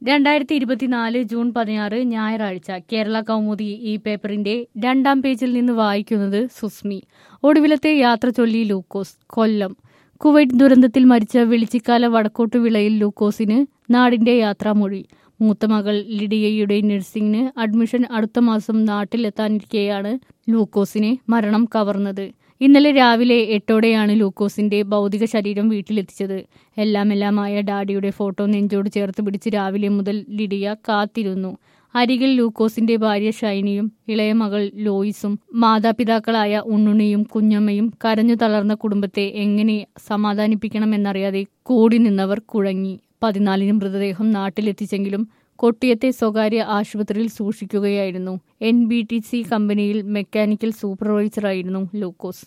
രണ്ടായിരത്തി ഇരുപത്തിനാല് ജൂൺ പതിനാറ് ഞായറാഴ്ച കേരള കൗമുദി ഈ പേപ്പറിന്റെ രണ്ടാം പേജിൽ നിന്ന് വായിക്കുന്നത് സുസ്മി ഒടുവിലത്തെ യാത്ര ചൊല്ലി ലൂക്കോസ് കൊല്ലം കുവൈറ്റ് ദുരന്തത്തിൽ മരിച്ച വെളിച്ചിക്കാല വടക്കോട്ട് വിളയിൽ ലൂക്കോസിന് നാടിന്റെ യാത്രാമൊഴി മൂത്ത മകൾ ലിഡിയയുടെ നഴ്സിംഗിന് അഡ്മിഷൻ അടുത്ത മാസം നാട്ടിലെത്താനിരിക്കെയാണ് ലൂക്കോസിനെ മരണം കവർന്നത് ഇന്നലെ രാവിലെ എട്ടോടെയാണ് ലൂക്കോസിന്റെ ഭൗതിക ശരീരം വീട്ടിലെത്തിച്ചത് എല്ലാം എല്ലാമായ ഡാഡിയുടെ ഫോട്ടോ നെഞ്ചോട് ചേർത്ത് പിടിച്ച് രാവിലെ മുതൽ ലിഡിയ കാത്തിരുന്നു അരികിൽ ലൂക്കോസിന്റെ ഭാര്യ ഷൈനിയും ഇളയ മകൾ ലോയിസും മാതാപിതാക്കളായ ഉണ്ണുണിയും കുഞ്ഞമ്മയും കരഞ്ഞു തളർന്ന കുടുംബത്തെ എങ്ങനെ സമാധാനിപ്പിക്കണമെന്നറിയാതെ കൂടി നിന്നവർ കുഴങ്ങി പതിനാലിന് മൃതദേഹം നാട്ടിലെത്തിച്ചെങ്കിലും കൊട്ടിയത്തെ സ്വകാര്യ ആശുപത്രിയിൽ സൂക്ഷിക്കുകയായിരുന്നു എൻ ബി ടി സി കമ്പനിയിൽ മെക്കാനിക്കൽ സൂപ്പർവൈസറായിരുന്നു ലൂക്കോസ്